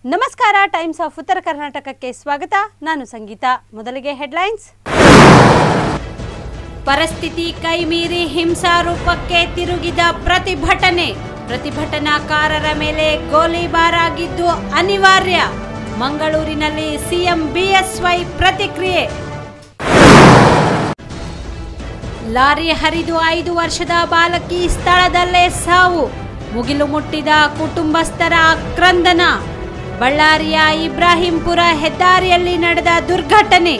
ನಮಸ್ಕಾರ times of ಉತ್ತರ ಕರ್ನಾಟಕಕ್ಕೆ ಸ್ವಾಗತ ನಾನು ಸಂಗೀತ ಮೊದಲಿಗೆ ಹೆಡ್ಲೈನ್ಸ್ ಪರಿಸ್ಥಿತಿ ಕೈಮೀರಿ ಹಿಂಸಾರೂಪಕ್ಕೆ ತಿರುಗಿದ ಪ್ರತಿಭಟನೆ ಪ್ರತಿಭಟನಾಕಾರರ ಮೇಲೆ ಗೋಲಿಬಾರಾಗಿದ್ದು ಅನಿವಾರ್ಯ ಮಂಗಳೂರಿನಲ್ಲಿ ಸಿಎಂ ಬಿಎಸ್ವೈ ಪ್ರತಿಕ್ರಿಯೆ ಲಾರಿ ಹರಿದು ಐದು ವರ್ಷದ ಬಾಲಕಿ ಸ್ಥಳದಲ್ಲೇ ಸಾವು ಮುಗಿಲು ಮುಟ್ಟಿದ ಕುಟುಂಬಸ್ಥರ ಆಕ್ರಂದನ ಬಳ್ಳಾರಿಯ ಇಬ್ರಾಹಿಂಪುರ ಹೆದ್ದಾರಿಯಲ್ಲಿ ನಡೆದ ದುರ್ಘಟನೆ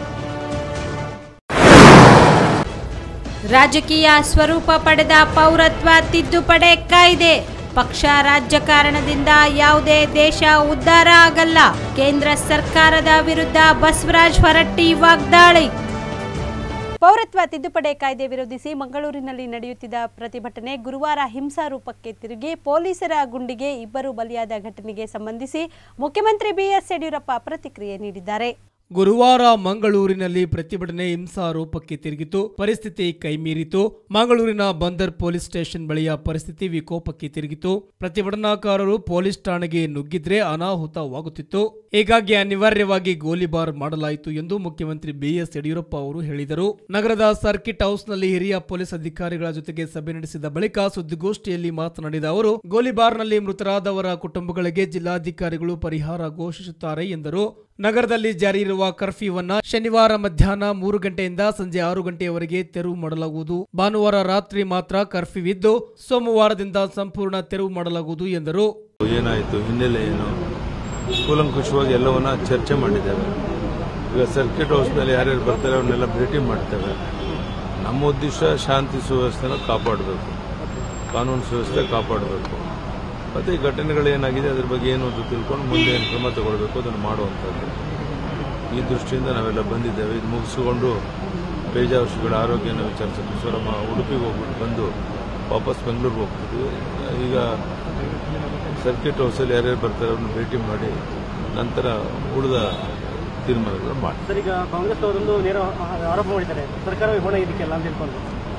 ರಾಜಕೀಯ ಸ್ವರೂಪ ಪಡೆದ ಪೌರತ್ವ ತಿದ್ದುಪಡಿ ಕಾಯ್ದೆ ಪಕ್ಷ ರಾಜಕಾರಣದಿಂದ ಯಾವುದೇ ದೇಶ ಉದ್ಧಾರ ಆಗಲ್ಲ ಕೇಂದ್ರ ಸರ್ಕಾರದ ವಿರುದ್ಧ ಬಸವರಾಜ್ ಹೊರಟ್ಟಿ ವಾಗ್ದಾಳಿ ಪೌರತ್ವ ತಿದ್ದುಪಡಿ ಕಾಯ್ದೆ ವಿರೋಧಿಸಿ ಮಂಗಳೂರಿನಲ್ಲಿ ನಡೆಯುತ್ತಿದ್ದ ಪ್ರತಿಭಟನೆ ಗುರುವಾರ ಹಿಂಸಾರೂಪಕ್ಕೆ ತಿರುಗಿ ಪೊಲೀಸರ ಗುಂಡಿಗೆ ಇಬ್ಬರು ಬಲಿಯಾದ ಘಟನೆಗೆ ಸಂಬಂಧಿಸಿ ಮುಖ್ಯಮಂತ್ರಿ ಬಿಎಸ್ ಯಡಿಯೂರಪ್ಪ ಪ್ರತಿಕ್ರಿಯೆ ನೀಡಿದ್ದಾರೆ ಗುರುವಾರ ಮಂಗಳೂರಿನಲ್ಲಿ ಪ್ರತಿಭಟನೆ ಹಿಂಸಾ ರೂಪಕ್ಕೆ ತಿರುಗಿತು ಪರಿಸ್ಥಿತಿ ಕೈಮೀರಿತು ಮಂಗಳೂರಿನ ಬಂದರ್ ಪೊಲೀಸ್ ಸ್ಟೇಷನ್ ಬಳಿಯ ಪರಿಸ್ಥಿತಿ ವಿಕೋಪಕ್ಕೆ ತಿರುಗಿತು ಪ್ರತಿಭಟನಾಕಾರರು ಪೊಲೀಸ್ ಠಾಣೆಗೆ ನುಗ್ಗಿದ್ರೆ ಅನಾಹುತವಾಗುತ್ತಿತ್ತು ಹೀಗಾಗಿ ಅನಿವಾರ್ಯವಾಗಿ ಗೋಲಿಬಾರ್ ಮಾಡಲಾಯಿತು ಎಂದು ಮುಖ್ಯಮಂತ್ರಿ ಬಿಎಸ್ ಯಡಿಯೂರಪ್ಪ ಅವರು ಹೇಳಿದರು ನಗರದ ಸರ್ಕಿಟ್ ಹೌಸ್ನಲ್ಲಿ ಹಿರಿಯ ಪೊಲೀಸ್ ಅಧಿಕಾರಿಗಳ ಜೊತೆಗೆ ಸಭೆ ನಡೆಸಿದ ಬಳಿಕ ಸುದ್ದಿಗೋಷ್ಠಿಯಲ್ಲಿ ಮಾತನಾಡಿದ ಅವರು ಗೋಲಿಬಾರ್ನಲ್ಲಿ ಮೃತರಾದವರ ಕುಟುಂಬಗಳಿಗೆ ಜಿಲ್ಲಾಧಿಕಾರಿಗಳು ಪರಿಹಾರ ಘೋಷಿಸುತ್ತಾರೆ ಎಂದರು ನಗರದಲ್ಲಿ ಜಾರಿ ಇರುವ ಕರ್ಫ್ಯೂವನ್ನ ಶನಿವಾರ ಮಧ್ಯಾಹ್ನ ಮೂರು ಗಂಟೆಯಿಂದ ಸಂಜೆ ಆರು ಗಂಟೆಯವರೆಗೆ ತೆರವು ಮಾಡಲಾಗುವುದು ಭಾನುವಾರ ರಾತ್ರಿ ಮಾತ್ರ ಕರ್ಫ್ಯೂ ಇದ್ದು ಸೋಮವಾರದಿಂದ ಸಂಪೂರ್ಣ ತೆರವು ಮಾಡಲಾಗುವುದು ಎಂದರು ಏನಾಯಿತು ಹಿನ್ನೆಲೆ ಏನು ಕೂಲಂಕುಷವಾಗಿ ಎಲ್ಲವನ್ನ ಚರ್ಚೆ ಮಾಡಿದ್ದೇವೆ ಈಗ ಸರ್ಕಿಟ್ ಹೌಸ್ನಲ್ಲಿ ಯಾರ್ಯಾರು ಬರ್ತಾರೆ ಅವನ್ನೆಲ್ಲ ಭೇಟಿ ಮಾಡ್ತೇವೆ ನಮ್ಮ ಉದ್ದೇಶ ಶಾಂತಿ ಸುವ್ಯವಸ್ಥೆನ ಕಾಪಾಡಬೇಕು ಕಾನೂನು ಸುವ್ಯವಸ್ಥೆ ಕಾಪಾಡಬೇಕು ಮತ್ತು ಈ ಘಟನೆಗಳೇನಾಗಿದೆ ಅದ್ರ ಬಗ್ಗೆ ಏನು ಅಂತ ತಿಳ್ಕೊಂಡು ಮುಂದೆ ಏನು ಕ್ರಮ ತಗೊಳ್ಬೇಕು ಅದನ್ನು ಮಾಡುವಂಥದ್ದು ಈ ದೃಷ್ಟಿಯಿಂದ ನಾವೆಲ್ಲ ಬಂದಿದ್ದೇವೆ ಇದು ಮುಗಿಸಿಕೊಂಡು ಬೇಜಾವಶಿಗಳ ಆರೋಗ್ಯನ ವಿಚಾರಿಸೋದು ಸೊ ನಮ್ಮ ಉಡುಪಿಗೆ ಹೋಗ್ಬಿಟ್ಟು ಬಂದು ವಾಪಸ್ ಬೆಂಗಳೂರಿಗೆ ಹೋಗ್ತಿದ್ವಿ ಈಗ ಸರ್ಕಿಟ್ ಹೌಸಲ್ಲಿ ಯಾರ್ಯಾರು ಬರ್ತಾರೆ ಅವ್ರನ್ನ ಭೇಟಿ ಮಾಡಿ ನಂತರ ಉಳಿದ ತೀರ್ಮಾನಗಳು ಮಾಡಿ ಸರ್ ಈಗ ಕಾಂಗ್ರೆಸ್ ಅವರೊಂದು ನೇರ ಆರೋಪ ಮಾಡಿದ್ದಾರೆ ಸರ್ಕಾರವೇ ಹೊಣೆ ಇದಕ್ಕೆಲ್ಲ ಅಂತ ಹೇಳ್ಕೊಂಡು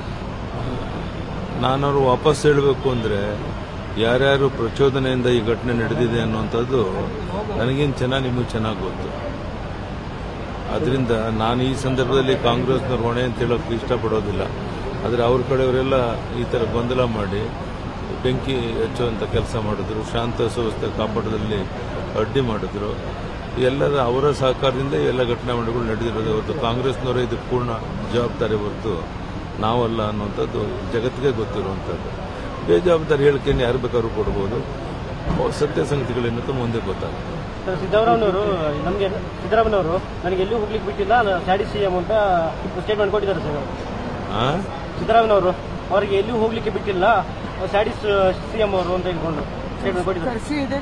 ನಾನವರು ವಾಪಸ್ ಹೇಳಬೇಕು ಅಂದರೆ ಯಾರ್ಯಾರು ಪ್ರಚೋದನೆಯಿಂದ ಈ ಘಟನೆ ನಡೆದಿದೆ ಅನ್ನುವಂಥದ್ದು ನನಗೇನು ಚೆನ್ನಾಗಿ ನಿಮಗೆ ಚೆನ್ನಾಗಿ ಗೊತ್ತು ಅದರಿಂದ ನಾನು ಈ ಸಂದರ್ಭದಲ್ಲಿ ಕಾಂಗ್ರೆಸ್ನವ್ರ ಹೊಣೆ ಅಂತ ಹೇಳೋಕೆ ಇಷ್ಟಪಡೋದಿಲ್ಲ ಆದರೆ ಅವ್ರ ಕಡೆಯವರೆಲ್ಲ ಈ ಥರ ಗೊಂದಲ ಮಾಡಿ ಬೆಂಕಿ ಹಚ್ಚುವಂಥ ಕೆಲಸ ಮಾಡಿದ್ರು ಶಾಂತ ಸುವ್ಯವಸ್ಥೆ ಕಾಪಾಡೋದ್ರಲ್ಲಿ ಅಡ್ಡಿ ಮಾಡಿದ್ರು ಎಲ್ಲರ ಅವರ ಸಹಕಾರದಿಂದ ಈ ಎಲ್ಲ ಘಟನಾವಳಿಗಳು ನಡೆದಿರೋದು ಹೊರತು ಕಾಂಗ್ರೆಸ್ನವರೇ ಇದಕ್ಕೆ ಪೂರ್ಣ ಜವಾಬ್ದಾರಿ ಹೊರತು ನಾವಲ್ಲ ಅನ್ನುವಂಥದ್ದು ಜಗತ್ತಿಗೆ ಗೊತ್ತಿರುವಂಥದ್ದು ಬೇಜವಾಬ್ದಾರಿ ಹೇಳಿಕೆಯನ್ನು ಯಾರು ಬೇಕಾದ್ರೂ ಕೊಡ್ಬೋದು ಸತ್ಯ ಸಂಗತಿಗಳೇನಂತ ಮುಂದೆ ಗೊತ್ತಾಗ್ತದೆ ಸರ್ ಸಿದ್ದರಾಮಯ್ಯನವರು ನಮಗೆ ಸಿದ್ದರಾಮಯ್ಯನವರು ನನಗೆ ಎಲ್ಲೂ ಹೋಗ್ಲಿಕ್ಕೆ ಬಿಟ್ಟಿಲ್ಲ ಸ್ಯಾಡಿ ಸಿಎಂ ಅಂತ ಸ್ಟೇಟ್ಮೆಂಟ್ ಕೊಟ್ಟಿದ್ದಾರೆ ಸರ್ ಆ? ಸಿದ್ದರಾಮಯ್ಯನವರು ಅವರಿಗೆ ಎಲ್ಲೂ ಹೋಗ್ಲಿಕ್ಕೆ ಬಿಟ್ಟಿಲ್ಲ ಸ್ಯಾಡಿಸ್ ಸಿಎಂ ಅವರು ಅಂತ ಹೇಳ್ಕೊಂಡು ಸ್ಟೇಟ್ಮೆಂಟ್ ಕೊಟ್ಟಿದ್ದಾರೆ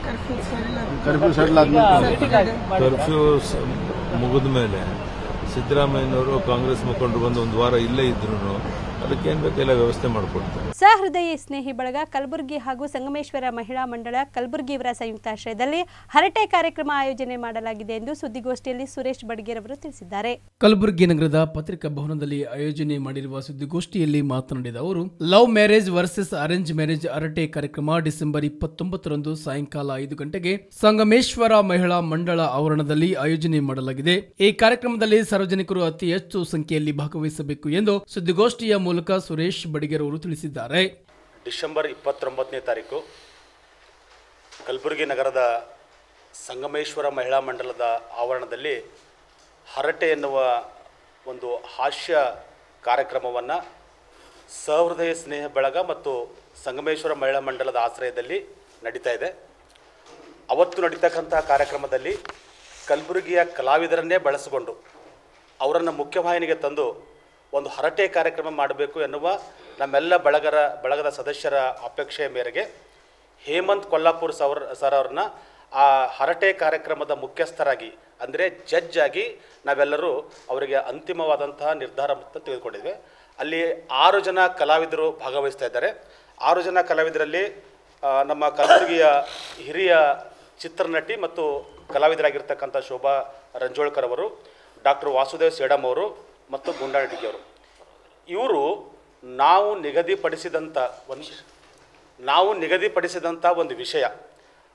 ಕರ್ಫ್ಯೂ ಸ- ಮುಗಿದ ಮೇಲೆ ಸಿದ್ದರಾಮಯ್ಯನವರು ಕಾಂಗ್ರೆಸ್ ಮುಖಂಡರು ಬಂದು ಒಂದು ವಾರ ಇಲ್ಲೇ ಇದ್ರು ಅದಕ್ಕೆ ಏನ್ ಬೇಕೆಲ್ಲ ವ್ಯವಸ್ಥೆ ಮಾಡಿಕೊಡ್ತಾರೆ ಸಹೃದಯಿ ಸ್ನೇಹಿ ಬಳಗ ಕಲಬುರಗಿ ಹಾಗೂ ಸಂಗಮೇಶ್ವರ ಮಹಿಳಾ ಮಂಡಳ ಕಲಬುರಗಿ ಇವರ ಸಂಯುಕ್ತಾಶ್ರಯದಲ್ಲಿ ಹರಟೆ ಕಾರ್ಯಕ್ರಮ ಆಯೋಜನೆ ಮಾಡಲಾಗಿದೆ ಎಂದು ಸುದ್ದಿಗೋಷ್ಠಿಯಲ್ಲಿ ಸುರೇಶ್ ಬಡ್ಗೇರ್ ಅವರು ತಿಳಿಸಿದ್ದಾರೆ ಕಲಬುರಗಿ ನಗರದ ಪತ್ರಿಕಾ ಭವನದಲ್ಲಿ ಆಯೋಜನೆ ಮಾಡಿರುವ ಸುದ್ದಿಗೋಷ್ಠಿಯಲ್ಲಿ ಮಾತನಾಡಿದ ಅವರು love marriage versus arrange marriage ಅರಟೆ ಕಾರ್ಯಕ್ರಮ ಡಿಸೆಂಬರ್ ಇಪ್ಪತ್ತೊಂಬತ್ತರಂದು ಸಾಯಂಕಾಲ ಐದು ಗಂಟೆಗೆ ಸಂಗಮೇಶ್ವರ ಮಹಿಳಾ ಮಂಡಳ ಆವರಣದಲ್ಲಿ ಆಯೋಜನೆ ಮಾಡಲಾಗಿದೆ ಈ ಕಾರ್ಯಕ್ರಮದಲ್ಲಿ ಸಾರ್ವಜನಿಕರು ಅತಿ ಹೆಚ್ಚು ಸಂಖ್ಯೆಯಲ್ಲಿ ಭಾಗವಹಿಸಬೇಕು ಎಂದು ಸುದ್ದಿಗೋಷ್ಠಿಯ ಮೂಲಕ ಸುರೇಶ್ ಬಡಿಗೇರ್ ಅವರು ತಿಳಿಸಿದ್ದಾರೆ ಡಿಸೆಂಬರ್ ಇಪ್ಪತ್ತೊಂಬತ್ತನೇ ತಾರೀಕು ಕಲಬುರಗಿ ನಗರದ ಸಂಗಮೇಶ್ವರ ಮಹಿಳಾ ಮಂಡಲದ ಆವರಣದಲ್ಲಿ ಹರಟೆ ಎನ್ನುವ ಒಂದು ಹಾಸ್ಯ ಕಾರ್ಯಕ್ರಮವನ್ನು ಸಹೃದಯ ಸ್ನೇಹ ಬಳಗ ಮತ್ತು ಸಂಗಮೇಶ್ವರ ಮಹಿಳಾ ಮಂಡಲದ ಆಶ್ರಯದಲ್ಲಿ ನಡೀತಾ ಇದೆ ಅವತ್ತು ನಡೀತಕ್ಕಂಥ ಕಾರ್ಯಕ್ರಮದಲ್ಲಿ ಕಲಬುರಗಿಯ ಕಲಾವಿದರನ್ನೇ ಬಳಸಿಕೊಂಡು ಅವರನ್ನು ಮುಖ್ಯವಾಹಿನಿಗೆ ತಂದು ಒಂದು ಹರಟೆ ಕಾರ್ಯಕ್ರಮ ಮಾಡಬೇಕು ಎನ್ನುವ ನಮ್ಮೆಲ್ಲ ಬಳಗರ ಬಳಗದ ಸದಸ್ಯರ ಅಪೇಕ್ಷೆಯ ಮೇರೆಗೆ ಹೇಮಂತ್ ಕೊಲ್ಲಾಪುರ್ ಸವರ್ ಸರ್ ಅವ್ರನ್ನ ಆ ಹರಟೆ ಕಾರ್ಯಕ್ರಮದ ಮುಖ್ಯಸ್ಥರಾಗಿ ಅಂದರೆ ಜಡ್ಜ್ ಆಗಿ ನಾವೆಲ್ಲರೂ ಅವರಿಗೆ ಅಂತಿಮವಾದಂತಹ ನಿರ್ಧಾರ ಮತ್ತು ತೆಗೆದುಕೊಂಡಿದ್ವಿ ಅಲ್ಲಿ ಆರು ಜನ ಕಲಾವಿದರು ಭಾಗವಹಿಸ್ತಾ ಇದ್ದಾರೆ ಆರು ಜನ ಕಲಾವಿದರಲ್ಲಿ ಆ, ನಮ್ಮ ಕಲಬುರಗಿಯ ಹಿರಿಯ ಚಿತ್ರನಟಿ ಮತ್ತು ಕಲಾವಿದರಾಗಿರ್ತಕ್ಕಂಥ ಶೋಭಾ ರಂಜೋಳ್ಕರ್ ಅವರು ಡಾಕ್ಟರ್ ವಾಸುದೇವ್ ಸೇಡಮ್ ಅವರು ಮತ್ತು ಗುಂಡಾಡಿಗೆ ಅವರು ಇವರು ನಾವು ನಿಗದಿಪಡಿಸಿದಂಥ ಒಂದು ನಾವು ನಿಗದಿಪಡಿಸಿದಂಥ ಒಂದು ವಿಷಯ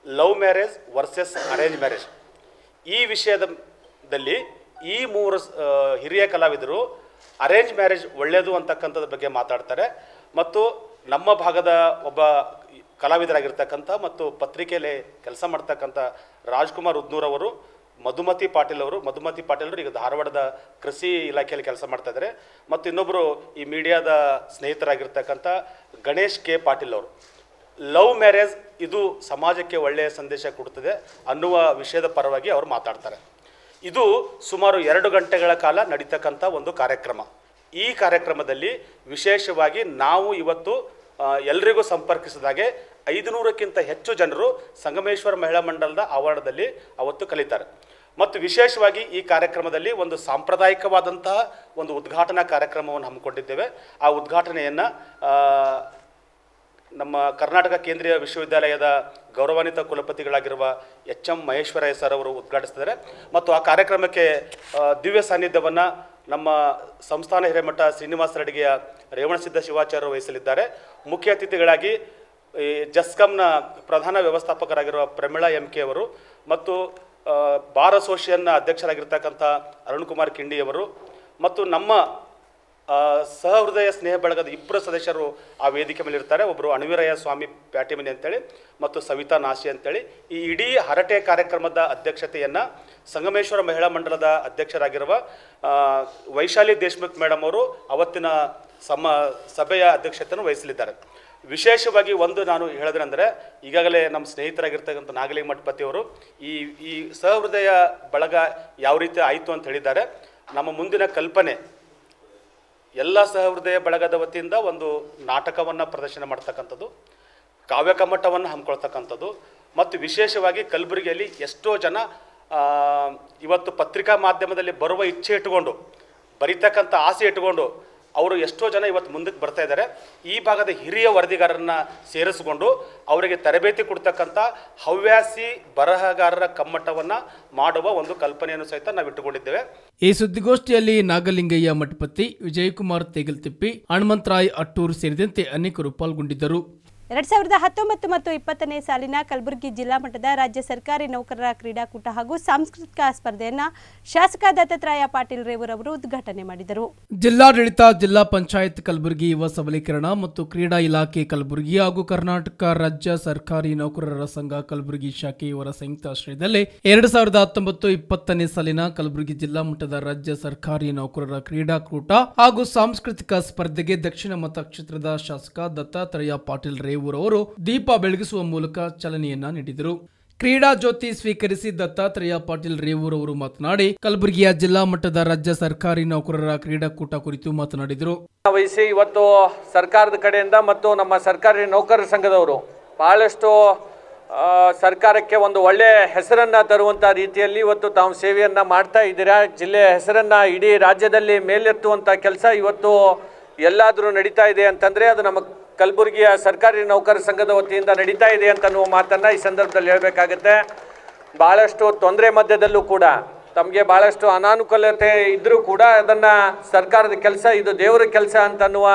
love marriage versus arrange marriage ಈ ವಿಷಯದಲ್ಲಿ ಈ ಮೂರು ಆ, ಹಿರಿಯ ಕಲಾವಿದರು ಅರೇಂಜ್ ಮ್ಯಾರೇಜ್ ಒಳ್ಳೆಯದು ಅಂತಕ್ಕಂಥದ್ರ ಬಗ್ಗೆ ಮಾತಾಡ್ತಾರೆ ಮತ್ತು ನಮ್ಮ ಭಾಗದ ಒಬ್ಬ ಕಲಾವಿದರಾಗಿರ್ತಕ್ಕಂಥ ಮತ್ತು ಪತ್ರಿಕೆಯಲ್ಲಿ ಕೆಲಸ ಮಾಡ್ತಕ್ಕಂಥ ರಾಜ್ಕುಮಾರ್ ಉದ್ನೂರ್ ಅವರು ಮಧುಮತಿ ಪಾಟೀಲ್ ಅವರು ಮಧುಮತಿ ಪಾಟೀಲ್ ಅವರು ಈಗ ಧಾರವಾಡದ ಕೃಷಿ ಇಲಾಖೆಯಲ್ಲಿ ಕೆಲಸ ಮಾಡ್ತಾ ಇದ್ದಾರೆ ಮತ್ತು ಇನ್ನೊಬ್ಬರು ಈ ಮೀಡಿಯಾದ ಸ್ನೇಹಿತರಾಗಿರ್ತಕ್ಕಂಥ ಗಣೇಶ್ ಕೆ ಪಾಟೀಲ್ ಅವರು ಲವ್ ಮ್ಯಾರೇಜ್ ಇದು ಸಮಾಜಕ್ಕೆ ಒಳ್ಳೆಯ ಸಂದೇಶ ಕೊಡುತ್ತದೆ ಅನ್ನುವ ವಿಷಯದ ಪರವಾಗಿ ಅವರು ಮಾತಾಡ್ತಾರೆ ಇದು ಸುಮಾರು ಎರಡು ಗಂಟೆಗಳ ಕಾಲ ನಡೀತಕ್ಕಂಥ ಒಂದು ಕಾರ್ಯಕ್ರಮ ಈ ಕಾರ್ಯಕ್ರಮದಲ್ಲಿ ವಿಶೇಷವಾಗಿ ನಾವು ಇವತ್ತು ಆ, ಎಲ್ರಿಗೂ ಸಂಪರ್ಕಿಸಿದಾಗೆ ಐದುನೂರಕ್ಕಿಂತ ಹೆಚ್ಚು ಜನರು ಸಂಗಮೇಶ್ವರ ಮಹಿಳಾ ಮಂಡಲದ ಆವರಣದಲ್ಲಿ ಅವತ್ತು ಕಲಿತಾರೆ ಮತ್ತು ವಿಶೇಷವಾಗಿ ಈ ಕಾರ್ಯಕ್ರಮದಲ್ಲಿ ಒಂದು ಸಾಂಪ್ರದಾಯಿಕವಾದಂತಹ ಒಂದು ಉದ್ಘಾಟನಾ ಕಾರ್ಯಕ್ರಮವನ್ನು ಹಮ್ಮಿಕೊಂಡಿದ್ದೇವೆ ಆ ಉದ್ಘಾಟನೆಯನ್ನು ನಮ್ಮ ಕರ್ನಾಟಕ ಕೇಂದ್ರೀಯ ವಿಶ್ವವಿದ್ಯಾಲಯದ ಗೌರವಾನ್ವಿತ ಕುಲಪತಿಗಳಾಗಿರುವ ಎಚ್ ಎಂ ಮಹೇಶ್ವರಯ್ಯ ಸರ್ ಅವರು ಉದ್ಘಾಟಿಸಿದ್ದಾರೆ ಮತ್ತು ಆ ಕಾರ್ಯಕ್ರಮಕ್ಕೆ ಆ, ದಿವ್ಯ ಸಾನ್ನಿಧ್ಯವನ್ನು ನಮ್ಮ ಸಂಸ್ಥಾನ ಹಿರೇಮಠ ಶ್ರೀನಿವಾಸ ರೆಡ್ಡಿಗೆಯ ರೇವಣಸಿದ್ಧ ಶಿವಾಚಾರ್ಯರು ವಹಿಸಲಿದ್ದಾರೆ ಮುಖ್ಯ ಅತಿಥಿಗಳಾಗಿ ಈ ಜಸ್ಕಾಂನ ಪ್ರಧಾನ ವ್ಯವಸ್ಥಾಪಕರಾಗಿರುವ ಪ್ರಮಿಳಾ ಎಂ ಕೆ ಅವರು ಮತ್ತು ಆ, ಬಾರ್ ಅಸೋಸಿಯೇಷನ್ನ ಅಧ್ಯಕ್ಷರಾಗಿರ್ತಕ್ಕಂಥ ಅರುಣ್ ಕುಮಾರ್ ಕಿಂಡಿಯವರು ಮತ್ತು ನಮ್ಮ ಆ, ಸಹೃದಯ ಸ್ನೇಹ ಬಳಗದ ಇಬ್ಬರು ಸದಸ್ಯರು ಆ ವೇದಿಕೆ ಮೇಲೆ ಇರ್ತಾರೆ ಒಬ್ಬರು ಅಣುವಿರಯ್ಯ ಸ್ವಾಮಿ ಪ್ಯಾಟಿಮನಿ ಅಂತೇಳಿ ಮತ್ತು ಸವಿತಾ ನಾಶಿ ಅಂತೇಳಿ ಈ ಇಡೀ ಹರಟೆ ಕಾರ್ಯಕ್ರಮದ ಅಧ್ಯಕ್ಷತೆಯನ್ನು ಸಂಗಮೇಶ್ವರ ಮಹಿಳಾ ಮಂಡಲದ ಅಧ್ಯಕ್ಷರಾಗಿರುವ ಆ, ವೈಶಾಲಿ ದೇಶ್ಮುಖ್ ಮೇಡಮ್ ಅವರು ಅವತ್ತಿನ ಸಮ ಸಭೆಯ ಅಧ್ಯಕ್ಷತೆಯನ್ನು ವಹಿಸಲಿದ್ದಾರೆ ವಿಶೇಷವಾಗಿ ಒಂದು ನಾನು ಹೇಳಿದ್ರಂದರೆ ಈಗಾಗಲೇ ನಮ್ಮ ಸ್ನೇಹಿತರಾಗಿರ್ತಕ್ಕಂಥ ನಾಗಲಿ ಮಠಪತಿಯವರು ಈ ಈ ಸಹೃದಯ ಬಳಗ ಯಾವ ರೀತಿ ಆಯಿತು ಅಂತ ಹೇಳಿದ್ದಾರೆ ನಮ್ಮ ಮುಂದಿನ ಕಲ್ಪನೆ ಎಲ್ಲ ಸಹೃದಯ ಬಳಗದ ವತಿಯಿಂದ ಒಂದು ನಾಟಕವನ್ನು ಪ್ರದರ್ಶನ ಮಾಡ್ತಕ್ಕಂಥದ್ದು ಕಾವ್ಯ ಕಮ್ಮಟವನ್ನು ಹಮ್ಮಿಕೊಳ್ತಕ್ಕಂಥದ್ದು ಮತ್ತು ವಿಶೇಷವಾಗಿ ಕಲಬುರಗಿಯಲ್ಲಿ ಎಷ್ಟೋ ಜನ ಆ, ಇವತ್ತು ಪತ್ರಿಕಾ ಮಾಧ್ಯಮದಲ್ಲಿ ಬರುವ ಇಚ್ಛೆ ಇಟ್ಟುಕೊಂಡು ಬರೀತಕ್ಕಂಥ ಆಸೆ ಇಟ್ಟುಕೊಂಡು ಅವರು ಎಷ್ಟೋ ಜನ ಇವತ್ತು ಮುಂದಕ್ಕೆ ಬರ್ತಾ ಇದ್ದಾರೆ ಈ ಭಾಗದ ಹಿರಿಯ ವರದಿಗಾರರನ್ನ ಸೇರಿಸಿಕೊಂಡು ಅವರಿಗೆ ತರಬೇತಿ ಕೊಡ್ತಕ್ಕಂಥ ಹವ್ಯಾಸಿ ಬರಹಗಾರರ ಕಮ್ಮಟವನ್ನು ಮಾಡುವ ಒಂದು ಕಲ್ಪನೆಯನ್ನು ಸಹಿತ ನಾವು ಇಟ್ಟುಕೊಂಡಿದ್ದೇವೆ ಈ ಸುದ್ದಿಗೋಷ್ಠಿಯಲ್ಲಿ ನಾಗಲಿಂಗಯ್ಯ ಮಠಪತಿ ವಿಜಯಕುಮಾರ್ ತೇಗಲ್ತಿಪ್ಪಿ ಹನುಮಂತರಾಯ್ ಅಟ್ಟೂರು ಸೇರಿದಂತೆ ಅನೇಕರು ಪಾಲ್ಗೊಂಡಿದ್ದರು ಎರಡ್ ಸಾವಿರದ ಹತ್ತೊಂಬತ್ತು ಮತ್ತು ಇಪ್ಪತ್ತನೇ ಸಾಲಿನ ಕಲಬುರಗಿ ಜಿಲ್ಲಾ ಮಟ್ಟದ ರಾಜ್ಯ ಸರ್ಕಾರಿ ನೌಕರರ ಕ್ರೀಡಾಕೂಟ ಹಾಗೂ ಸಾಂಸ್ಕೃತಿಕ ಸ್ಪರ್ಧೆಯನ್ನ ಶಾಸಕ ದತ್ತಾತ್ರೇಯ ಪಾಟೀಲ್ ರೇವೂರ್ ಅವರು ಉದ್ಘಾಟನೆ ಮಾಡಿದರು ಜಿಲ್ಲಾಡಳಿತ ಜಿಲ್ಲಾ ಪಂಚಾಯತ್ ಕಲಬುರಗಿ ಯುವ ಸಬಲೀಕರಣ ಮತ್ತು ಕ್ರೀಡಾ ಇಲಾಖೆ ಕಲಬುರಗಿ ಹಾಗೂ ಕರ್ನಾಟಕ ರಾಜ್ಯ ಸರ್ಕಾರಿ ನೌಕರರ ಸಂಘ ಕಲಬುರಗಿ ಶಾಖೆ ಇವರ ಸಂಯುಕ್ತ ಆಶ್ರಯದಲ್ಲಿ ಎರಡು ಸಾವಿರದ ಹತ್ತೊಂಬತ್ತು ಇಪ್ಪತ್ತನೇ ಸಾಲಿನ ಕಲಬುರಗಿ ಜಿಲ್ಲಾ ಮಟ್ಟದ ರಾಜ್ಯ ಸರ್ಕಾರಿ ನೌಕರರ ಕ್ರೀಡಾಕೂಟ ಹಾಗೂ ಸಾಂಸ್ಕೃತಿಕ ಸ್ಪರ್ಧೆಗೆ ದಕ್ಷಿಣ ಮತಕ್ಷೇತ್ರದ ಶಾಸಕ ದತ್ತಾತ್ರೇಯ ಪಾಟೀಲ್ ರೇವೂರ್ ಅವರು ದೀಪ ಬೆಳಗಿಸುವ ಮೂಲಕ ಚಾಲನೆಯನ್ನ ನೀಡಿದರು ಕ್ರೀಡಾ ಜ್ಯೋತಿ ಸ್ವೀಕರಿಸಿ ದತ್ತಾತ್ರೇಯ ಪಾಟೀಲ್ ರೇವೂರ್ ಅವರು ಮಾತನಾಡಿ ಕಲಬುರಗಿಯ ಜಿಲ್ಲಾ ಮಟ್ಟದ ರಾಜ್ಯ ಸರ್ಕಾರಿ ನೌಕರರ ಕ್ರೀಡಾಕೂಟ ಕುರಿತು ಮಾತನಾಡಿದರು ವಹಿಸಿ ಇವತ್ತು ಸರ್ಕಾರದ ಕಡೆಯಿಂದ ಮತ್ತು ನಮ್ಮ ಸರ್ಕಾರಿ ನೌಕರರ ಸಂಘದವರು ಬಹಳಷ್ಟು ಆ, ಸರ್ಕಾರಕ್ಕೆ ಒಂದು ಒಳ್ಳೆಯ ಹೆಸರನ್ನು ತರುವಂಥ ರೀತಿಯಲ್ಲಿ ಇವತ್ತು ತಾವು ಸೇವೆಯನ್ನು ಮಾಡ್ತಾ ಇದ್ದೀರಾ ಜಿಲ್ಲೆಯ ಹೆಸರನ್ನು ಇಡೀ ರಾಜ್ಯದಲ್ಲಿ ಮೇಲೆತ್ತುವಂಥ ಕೆಲಸ ಇವತ್ತು ಎಲ್ಲಾದರೂ ನಡೀತಾ ಇದೆ ಅಂತಂದರೆ ಅದು ನಮ್ಮ ಕಲಬುರಗಿಯ ಸರ್ಕಾರಿ ನೌಕರರ ಸಂಘದ ವತಿಯಿಂದ ನಡೀತಾ ಇದೆ ಅಂತ ಅನ್ನುವ ಮಾತನ್ನು ಈ ಸಂದರ್ಭದಲ್ಲಿ ಹೇಳಬೇಕಾಗತ್ತೆ ಭಾಳಷ್ಟು ತೊಂದರೆ ಮಧ್ಯದಲ್ಲೂ ಕೂಡ ತಮಗೆ ಭಾಳಷ್ಟು ಅನಾನುಕೂಲತೆ ಇದ್ದರೂ ಕೂಡ ಅದನ್ನು ಸರ್ಕಾರದ ಕೆಲಸ ಇದು ದೇವರ ಕೆಲಸ ಅಂತ ಅನ್ನುವ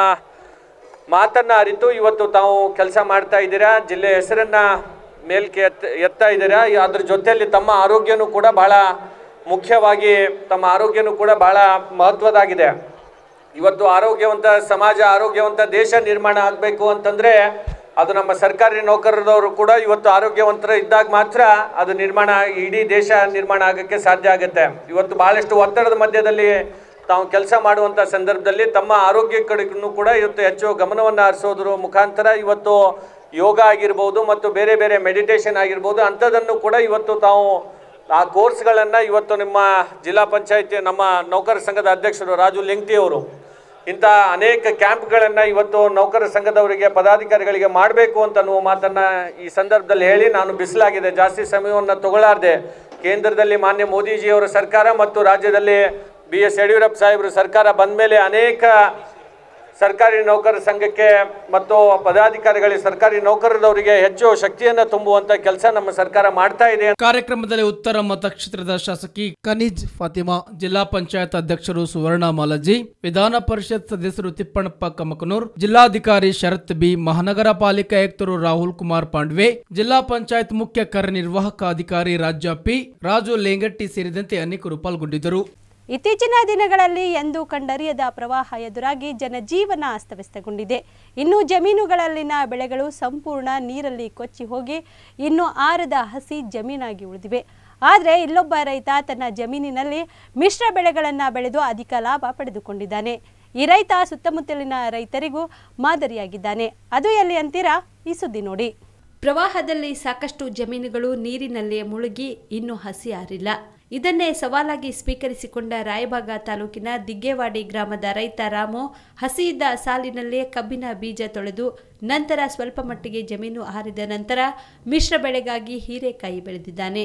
ಮಾತನ್ನು ಅರಿತು ಇವತ್ತು ತಾವು ಕೆಲಸ ಮಾಡ್ತಾ ಇದ್ದೀರಾ ಜಿಲ್ಲೆ ಹೆಸರನ್ನು ಮೇಲ್ಕೆ ಎತ್ತ ಎತ್ತಾ ಇದ್ದೀರಾ ಈ- ಅದ್ರ ಜೊತೆಯಲ್ಲಿ ತಮ್ಮ ಆರೋಗ್ಯನೂ ಕೂಡ ಭಾಳ ಮುಖ್ಯವಾಗಿ ತಮ್ಮ ಆರೋಗ್ಯನೂ ಕೂಡ ಭಾಳ ಮಹತ್ವದಾಗಿದೆ ಇವತ್ತು ಆರೋಗ್ಯವಂತ ಸಮಾಜ ಆರೋಗ್ಯವಂತ ದೇಶ ನಿರ್ಮಾಣ ಆಗಬೇಕು ಅಂತಂದರೆ ಅದು ನಮ್ಮ ಸರ್ಕಾರಿ ನೌಕರರದವರು ಕೂಡ ಇವತ್ತು ಆರೋಗ್ಯವಂತರ ಇದ್ದಾಗ ಮಾತ್ರ ಅದು ನಿರ್ಮಾಣ ಇಡೀ ದೇಶ ನಿರ್ಮಾಣ ಆಗೋಕ್ಕೆ ಸಾಧ್ಯ ಆಗುತ್ತೆ ಇವತ್ತು ಭಾಳಷ್ಟು ಒತ್ತಡದ ಮಧ್ಯದಲ್ಲಿ ತಾವು ಕೆಲಸ ಮಾಡುವಂಥ ಸಂದರ್ಭದಲ್ಲಿ ತಮ್ಮ ಆರೋಗ್ಯ ಕಡೆಗೂ ಕೂಡ ಇವತ್ತು ಹೆಚ್ಚು ಗಮನವನ್ನು ಹರಿಸೋದ್ರ ಮುಖಾಂತರ ಇವತ್ತು ಯೋಗ ಆಗಿರ್ಬೋದು ಮತ್ತು ಬೇರೆ ಬೇರೆ ಮೆಡಿಟೇಷನ್ ಆಗಿರ್ಬೋದು ಅಂಥದ್ದನ್ನು ಕೂಡ ಇವತ್ತು ತಾವು ಆ ಕೋರ್ಸ್ಗಳನ್ನು ಇವತ್ತು ನಿಮ್ಮ ಜಿಲ್ಲಾ ಪಂಚಾಯತಿ ನಮ್ಮ ನೌಕರ ಸಂಘದ ಅಧ್ಯಕ್ಷರು ರಾಜು ಲಿಂಗ್ತಿ ಅವರು ಇಂಥ ಅನೇಕ ಕ್ಯಾಂಪ್ಗಳನ್ನು ಇವತ್ತು ನೌಕರ ಸಂಘದವರಿಗೆ ಪದಾಧಿಕಾರಿಗಳಿಗೆ ಮಾಡಬೇಕು ಅಂತ ಅನ್ನುವ ಮಾತನ್ನು ಈ ಸಂದರ್ಭದಲ್ಲಿ ಹೇಳಿ ನಾನು ಬಿಸಿಲಾಗಿದೆ ಜಾಸ್ತಿ ಸಮಯವನ್ನು ತಗೊಳ್ಳಾರ್ದೆ ಕೇಂದ್ರದಲ್ಲಿ ಮಾನ್ಯ ಮೋದಿಜಿಯವರ ಸರ್ಕಾರ ಮತ್ತು ರಾಜ್ಯದಲ್ಲಿ ಬಿ ಎಸ್ ಯಡಿಯೂರಪ್ಪ ಸಾಹೇಬರು ಸರ್ಕಾರ ಬಂದ ಮೇಲೆ ಅನೇಕ ಸರ್ಕಾರಿ ನೌಕರರ ಸಂಘಕ್ಕೆ ಮತ್ತು ಪದಾಧಿಕಾರಿಗಳಿಗೆ ಸರ್ಕಾರಿ ನೌಕರರವರಿಗೆ ಹೆಚ್ಚು ಶಕ್ತಿಯನ್ನು ತುಂಬುವಂತ ಕೆಲಸ ನಮ್ಮ ಸರ್ಕಾರ ಮಾಡ್ತಾ ಇದೆ ಕಾರ್ಯಕ್ರಮದಲ್ಲಿ ಉತ್ತರ ಮತಕ್ಷೇತ್ರದ ಶಾಸಕಿ ಕನೀಜ್ ಫಾತಿಮಾ ಜಿಲ್ಲಾ ಪಂಚಾಯತ್ ಅಧ್ಯಕ್ಷರು ಸುವರ್ಣ ಮಾಲಜಿ ವಿಧಾನ ಪರಿಷತ್ ಸದಸ್ಯರು ತಿಪ್ಪಣ್ಣಪ್ಪ ಕಮಕನೂರ್ ಜಿಲ್ಲಾಧಿಕಾರಿ ಶರತ್ ಬಿ ಮಹಾನಗರ ಪಾಲಿಕೆ ಆಯುಕ್ತರು ರಾಹುಲ್ ಕುಮಾರ್ ಪಾಂಡ್ವೆ ಜಿಲ್ಲಾ ಪಂಚಾಯತ್ ಮುಖ್ಯ ಕಾರ್ಯನಿರ್ವಾಹಕ ಅಧಿಕಾರಿ ರಾಜ್ಯ ಪಿ ರಾಜು ಲೇಂಗಟ್ಟಿ ಸೇರಿದಂತೆ ಅನೇಕರು ಪಾಲ್ಗೊಂಡಿದ್ದರು ಇತ್ತೀಚಿನ ದಿನಗಳಲ್ಲಿ ಎಂದೂ ಕಂಡರಿಯದ ಪ್ರವಾಹ ಎದುರಾಗಿ ಜನಜೀವನ ಅಸ್ತವ್ಯಸ್ತಗೊಂಡಿದೆ ಇನ್ನು ಜಮೀನುಗಳಲ್ಲಿನ ಬೆಳೆಗಳು ಸಂಪೂರ್ಣ ನೀರಲ್ಲಿ ಕೊಚ್ಚಿ ಹೋಗಿ ಇನ್ನು ಆರದ ಹಸಿ ಜಮೀನಾಗಿ ಉಳಿದಿವೆ ಆದರೆ ಇಲ್ಲೊಬ್ಬ ರೈತ ತನ್ನ ಜಮೀನಿನಲ್ಲಿ ಮಿಶ್ರ ಬೆಳೆಗಳನ್ನು ಬೆಳೆದು ಅಧಿಕ ಲಾಭ ಪಡೆದುಕೊಂಡಿದ್ದಾನೆ ಈ ರೈತ ಸುತ್ತಮುತ್ತಲಿನ ರೈತರಿಗೂ ಮಾದರಿಯಾಗಿದ್ದಾನೆ ಅದು ಎಲ್ಲಿ ಅಂತೀರಾ ಈ ಸುದ್ದಿ ನೋಡಿ ಪ್ರವಾಹದಲ್ಲಿ ಸಾಕಷ್ಟು ಜಮೀನುಗಳು ನೀರಿನಲ್ಲೇ ಮುಳುಗಿ ಇನ್ನೂ ಹಸಿ ಆರಿಲ್ಲ ಇದನ್ನೇ ಸವಾಲಾಗಿ ಸ್ವೀಕರಿಸಿಕೊಂಡ ರಾಯಬಾಗ ತಾಲೂಕಿನ ದಿಗ್ಗೇವಾಡಿ ಗ್ರಾಮದ ರೈತ ರಾಮು ಹಸಿಯಿದ್ದ ಸಾಲಿನಲ್ಲೇ ಕಬ್ಬಿನ ಬೀಜ ತೊಳೆದು ನಂತರ ಸ್ವಲ್ಪ ಮಟ್ಟಿಗೆ ಜಮೀನು ಆರಿದ ನಂತರ ಮಿಶ್ರ ಬೆಳೆಗಾಗಿ ಹೀರೆಕಾಯಿ ಬೆಳೆದಿದ್ದಾನೆ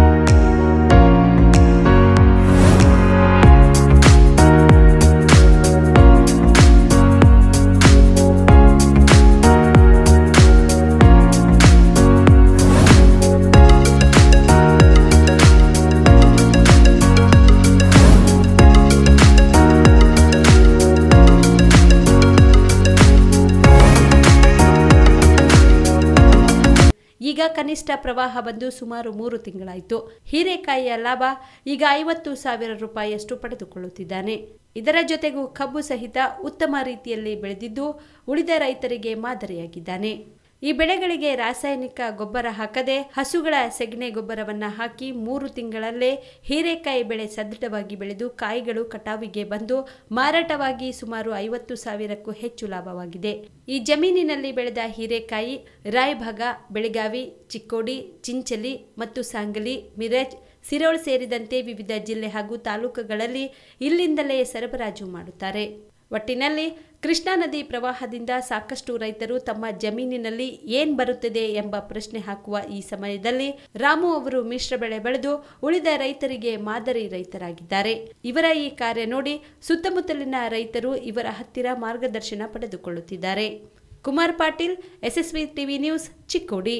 ಈಗ ಕನಿಷ್ಠ ಪ್ರವಾಹ ಬಂದು ಸುಮಾರು ಮೂರು ತಿಂಗಳಾಯಿತು ಹೀರೆಕಾಯಿಯ ಲಾಭ ಈಗ ಐವತ್ತು ಸಾವಿರ ರೂಪಾಯಿಯಷ್ಟು ಪಡೆದುಕೊಳ್ಳುತ್ತಿದ್ದಾನೆ ಇದರ ಜೊತೆಗೂ ಕಬ್ಬು ಸಹಿತ ಉತ್ತಮ ರೀತಿಯಲ್ಲಿ ಬೆಳೆದಿದ್ದು ಉಳಿದ ರೈತರಿಗೆ ಮಾದರಿಯಾಗಿದ್ದಾನೆ ಈ ಬೆಳೆಗಳಿಗೆ ರಾಸಾಯನಿಕ ಗೊಬ್ಬರ ಹಾಕದೆ ಹಸುಗಳ ಸೆಗಣೆ ಗೊಬ್ಬರವನ್ನ ಹಾಕಿ ಮೂರು ತಿಂಗಳಲ್ಲೇ ಹೀರೆಕಾಯಿ ಬೆಳೆ ಸದೃಢವಾಗಿ ಬೆಳೆದು ಕಾಯಿಗಳು ಕಟಾವಿಗೆ ಬಂದು ಮಾರಾಟವಾಗಿ ಸುಮಾರು ಐವತ್ತು ಸಾವಿರಕ್ಕೂ ಹೆಚ್ಚು ಲಾಭವಾಗಿದೆ ಈ ಜಮೀನಿನಲ್ಲಿ ಬೆಳೆದ ಹೀರೆಕಾಯಿ ರಾಯಭಾಗ ಬೆಳಗಾವಿ ಚಿಕ್ಕೋಡಿ ಚಿಂಚಲಿ ಮತ್ತು ಸಾಂಗಲಿ ಮಿರಜ್ ಸಿರೋಳ್ ಸೇರಿದಂತೆ ವಿವಿಧ ಜಿಲ್ಲೆ ಹಾಗೂ ತಾಲೂಕುಗಳಲ್ಲಿ ಇಲ್ಲಿಂದಲೇ ಸರಬರಾಜು ಮಾಡುತ್ತಾರೆ ಒಟ್ಟಿನಲ್ಲಿ ಕೃಷ್ಣಾ ನದಿ ಪ್ರವಾಹದಿಂದ ಸಾಕಷ್ಟು ರೈತರು ತಮ್ಮ ಜಮೀನಿನಲ್ಲಿ ಏನ್ ಬರುತ್ತದೆ ಎಂಬ ಪ್ರಶ್ನೆ ಹಾಕುವ ಈ ಸಮಯದಲ್ಲಿ ರಾಮು ಅವರು ಮಿಶ್ರ ಬೆಳೆ ಬೆಳೆದು ಉಳಿದ ರೈತರಿಗೆ ಮಾದರಿ ರೈತರಾಗಿದ್ದಾರೆ ಇವರ ಈ ಕಾರ್ಯ ನೋಡಿ ಸುತ್ತಮುತ್ತಲಿನ ರೈತರು ಇವರ ಹತ್ತಿರ ಮಾರ್ಗದರ್ಶನ ಪಡೆದುಕೊಳ್ಳುತ್ತಿದ್ದಾರೆ Kumar Patil SSV TV news Chikkodi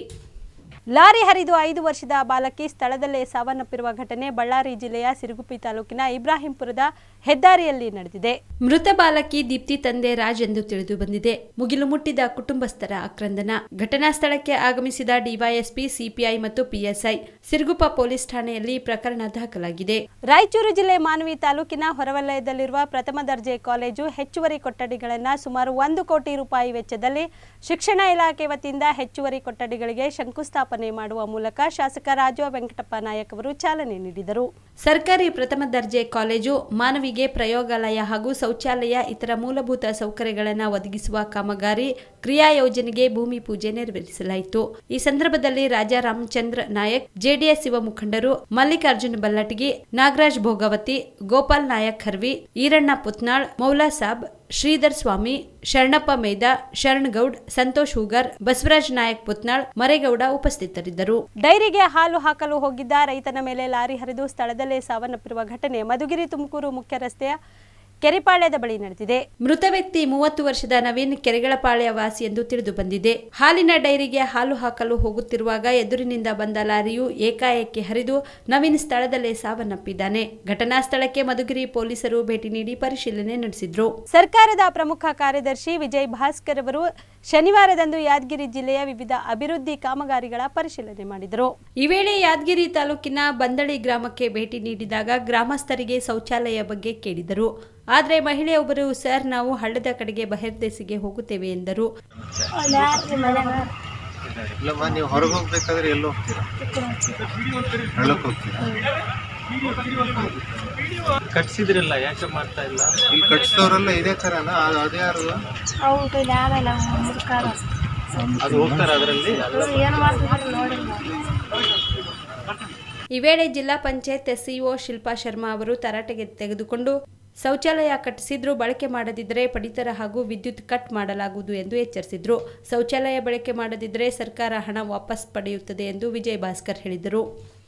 lorry ಹರಿದು ಐದು ವರ್ಷದ ಬಾಲಕಿ ಸ್ಥಳದಲ್ಲೇ ಸಾವನ್ನಪ್ಪಿರುವ ಘಟನೆ ಬಳ್ಳಾರಿ ಜಿಲ್ಲೆಯ ಸಿರುಗುಪ್ಪಿ ತಾಲೂಕಿನ ಇಬ್ರಾಹಿಂಪುರದ ಹೆದ್ದಾರಿಯಲ್ಲಿ ನಡೆದಿದೆ ಮೃತ ಬಾಲಕಿ ದೀಪ್ತಿ ತಂದೆ ರಾಜ್ ಎಂದು ತಿಳಿದು ಬಂದಿದೆ ಮುಗಿಲು ಮುಟ್ಟಿದ ಕುಟುಂಬಸ್ಥರ ಆಕ್ರಂದನ ಘಟನಾ ಸ್ಥಳಕ್ಕೆ ಆಗಮಿಸಿದ ಡಿವೈಎಸ್ಪಿ ಸಿಪಿಐ ಮತ್ತು ಪಿಎಸ್ಐ ಸಿರುಗುಪ್ಪ ಪೊಲೀಸ್ ಠಾಣೆಯಲ್ಲಿ ಪ್ರಕರಣ ದಾಖಲಾಗಿದೆ ರಾಯಚೂರು ಜಿಲ್ಲೆ ಮಾನವಿ ತಾಲೂಕಿನ ಹೊರವಲಯದಲ್ಲಿರುವ ಪ್ರಥಮ ದರ್ಜೆ ಕಾಲೇಜು ಹೆಚ್ಚುವರಿ ಕೊಠಡಿಗಳನ್ನು ಸುಮಾರು ಒಂದು ಕೋಟಿ ರೂಪಾಯಿ ವೆಚ್ಚದಲ್ಲಿ ಶಿಕ್ಷಣ ಇಲಾಖೆ ವತಿಯಿಂದ ಹೆಚ್ಚುವರಿ ಕೊಠಡಿಗಳಿಗೆ ಶಂಕುಸ್ಥಾಪನೆ ಮಾಡುವ ಮೂಲಕ ಶಾಸಕ ರಾಜು ವೆಂಕಟಪ್ಪ ನಾಯಕ್ ಅವರು ಚಾಲನೆ ನೀಡಿದರು ಸರ್ಕಾರಿ ಪ್ರಥಮ ದರ್ಜೆ ಕಾಲೇಜು ಮಾನವಿಗೆ ಪ್ರಯೋಗಾಲಯ ಹಾಗೂ ಶೌಚಾಲಯ ಇತರ ಮೂಲಭೂತ ಸೌಕರ್ಯಗಳನ್ನು ಒದಗಿಸುವ ಕಾಮಗಾರಿ ಕ್ರಿಯಾ ಯೋಜನೆಗೆ ಭೂಮಿ ಪೂಜೆ ನೆರವೇರಿಸಲಾಯಿತು ಈ ಸಂದರ್ಭದಲ್ಲಿ ರಾಜಾ ರಾಮಚಂದ್ರ ನಾಯಕ್ ಜೆಡಿಎಸ್ ಯುವ ಮುಖಂಡರು ಮಲ್ಲಿಕಾರ್ಜುನ್ ಬಲ್ಲಟಗಿ ನಾಗರಾಜ್ ಭೋಗವತಿ ಗೋಪಾಲ್ ನಾಯಕ್ ಹರ್ವಿ ಈರಣ್ಣ ಪುತ್ನಾಳ್ ಮೌಲಾ ಸಾಬ್ ಶ್ರೀಧರ್ ಸ್ವಾಮಿ ಶರಣಪ್ಪ ಮೇದ ಶರಣಗೌಡ್ ಸಂತೋಷ್ ಹೂಗರ್ ಬಸವರಾಜ್ ನಾಯಕ್ ಪುತ್ನಾಳ್ ಮರೇಗೌಡ ಉಪಸ್ಥಿತರಿದ್ದರು ಡೈರಿಗೆ ಹಾಲು ಹಾಕಲು ಹೋಗಿದ್ದ ರೈತನ ಮೇಲೆ ಲಾರಿ ಹರಿದು ಸ್ಥಳದಲ್ಲೇ ಸಾವನ್ನಪ್ಪಿರುವ ಘಟನೆ ಮಧುಗಿರಿ ತುಮಕೂರು ಮುಖ್ಯ ರಸ್ತೆಯ ಕೆರೆಪಾಳ್ಯದ ಬಳಿ ನಡೆದಿದೆ ಮೃತ ವ್ಯಕ್ತಿ ಮೂವತ್ತು ವರ್ಷದ ನವೀನ್ ಕೆರೆಗಳಪಾಳ್ಯ ವಾಸಿ ಎಂದು ತಿಳಿದು ಬಂದಿದೆ ಹಾಲಿನ ಡೈರಿಗೆ ಹಾಲು ಹಾಕಲು ಹೋಗುತ್ತಿರುವಾಗ ಎದುರಿನಿಂದ ಬಂದ ಲಾರಿಯು ಏಕಾಏಕಿ ಹರಿದು ನವೀನ್ ಸ್ಥಳದಲ್ಲೇ ಸಾವನ್ನಪ್ಪಿದ್ದಾನೆ ಘಟನಾ ಸ್ಥಳಕ್ಕೆ ಮಧುಗಿರಿ ಪೊಲೀಸರು ಭೇಟಿ ನೀಡಿ ಪರಿಶೀಲನೆ ನಡೆಸಿದ್ರು ಸರ್ಕಾರದ ಪ್ರಮುಖ ಕಾರ್ಯದರ್ಶಿ ವಿಜಯ್ ಭಾಸ್ಕರ್ ಅವರು ಶನಿವಾರದಂದು ಯಾದಗಿರಿ ಜಿಲ್ಲೆಯ ವಿವಿಧ ಅಭಿವೃದ್ಧಿ ಕಾಮಗಾರಿಗಳ ಪರಿಶೀಲನೆ ಮಾಡಿದರು ಈ ವೇಳೆ ಯಾದಗಿರಿ ತಾಲೂಕಿನ ಬಂದಳಿ ಗ್ರಾಮಕ್ಕೆ ಭೇಟಿ ನೀಡಿದಾಗ ಗ್ರಾಮಸ್ಥರಿಗೆ ಶೌಚಾಲಯ ಬಗ್ಗೆ ಕೇಳಿದರು ಆದರೆ ಮಹಿಳೆಯೊಬ್ಬರು ಸರ್ ನಾವು ಹಳ್ಳದ ಕಡೆಗೆ ಬಹಿರ್ದೇಸಿಗೆ ಹೋಗುತ್ತೇವೆ ಎಂದರು ಇಲ್ಲಮ್ಮ ನೀವು ಹೊರಗೆ ಹೋಗ್ಬೇಕಾದ್ರೆ ಎಲ್ಲಿ ಹೋಗ್ತೀರಾ ಹಳ್ಳಕ್ಕೆ ಹೋಗ್ತೀರಾ ಕಟ್ಸಿದ್ರಲ್ಲ ಯಾಕೆ ಮಾಡ್ತಾ ಇಲ್ಲ ಇಲ್ಲಿ ಕಟ್ಸಿದವರೆಲ್ಲ ಇದೇ ಥರನ ಅದು ಅದೇ ಯಾರು ಹೌದು ಯಾರಲ್ಲ ಮುದುಕಾರ ಅದು ಹೋಗ್ತಾರ ಅದರಲ್ಲಿ ಏನು ಮಾಡ್ತಿದ್ರು ನೋಡಿಲ್ಲ ಈ ವೇಳೆ ಜಿಲ್ಲಾ ಪಂಚಾಯತ್ ಸಿಇಒ ಶಿಲ್ಪಾ ಶರ್ಮಾ ಅವರು ತರಾಟೆಗೆ ತೆಗೆದುಕೊಂಡು ಶೌಚಾಲಯ ಕಟ್ಟಿಸಿದ್ರೂ ಬಳಕೆ ಮಾಡದಿದ್ದರೆ ಪಡಿತರ ಹಾಗೂ ವಿದ್ಯುತ್ ಕಟ್ ಮಾಡಲಾಗುವುದು ಎಂದು ಎಚ್ಚರಿಸಿದ್ರು ಶೌಚಾಲಯ ಬಳಕೆ ಮಾಡದಿದ್ದರೆ ಸರ್ಕಾರ ಹಣ ವಾಪಸ್ ಪಡೆಯುತ್ತದೆ ಎಂದು ವಿಜಯ್ ಭಾಸ್ಕರ್ ಹೇಳಿದರು